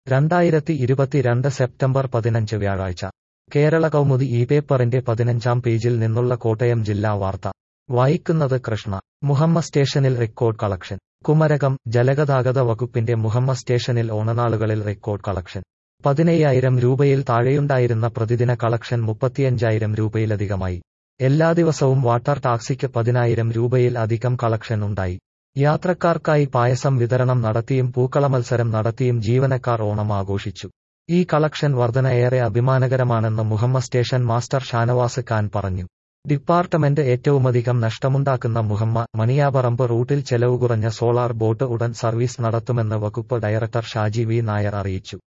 രണ്ടായിരത്തി ഇരുപത്തിരണ്ട് സെപ്റ്റംബർ പതിനഞ്ച് വ്യാഴാഴ്ച കേരള കൗമുദി ഈ പേപ്പറിന്റെ പതിനഞ്ചാം പേജിൽ നിന്നുള്ള കോട്ടയം ജില്ലാ വാർത്ത വായിക്കുന്നത് കൃഷ്ണ മുഹമ്മ സ്റ്റേഷനിൽ റെക്കോർഡ് കളക്ഷൻ കുമരകം ജലഗതാഗത വകുപ്പിന്റെ മുഹമ്മ സ്റ്റേഷനിൽ ഓണനാളുകളിൽ റെക്കോർഡ് കളക്ഷൻ പതിനയ്യായിരം രൂപയിൽ താഴെയുണ്ടായിരുന്ന പ്രതിദിന കളക്ഷൻ മുപ്പത്തിയഞ്ചായിരം രൂപയിലധികമായി എല്ലാ ദിവസവും വാട്ടർ ടാക്സിക്ക് പതിനായിരം രൂപയിൽ അധികം കളക്ഷൻ ഉണ്ടായി യാത്രക്കാർക്കായി പായസം വിതരണം നടത്തിയും പൂക്കള മത്സരം നടത്തിയും ജീവനക്കാർ ഓണം ആഘോഷിച്ചു ഈ കളക്ഷൻ വർധന ഏറെ അഭിമാനകരമാണെന്ന് മുഹമ്മ സ്റ്റേഷൻ മാസ്റ്റർ ഷാനവാസ് ഖാൻ പറഞ്ഞു ഡിപ്പാർട്ട്മെന്റ് ഏറ്റവുമധികം നഷ്ടമുണ്ടാക്കുന്ന മുഹമ്മ മണിയാപറമ്പ് റൂട്ടിൽ ചെലവ് കുറഞ്ഞ സോളാർ ബോട്ട് ഉടൻ സർവീസ് നടത്തുമെന്ന് വകുപ്പ് ഡയറക്ടർ ഷാജി വി നായർ അറിയിച്ചു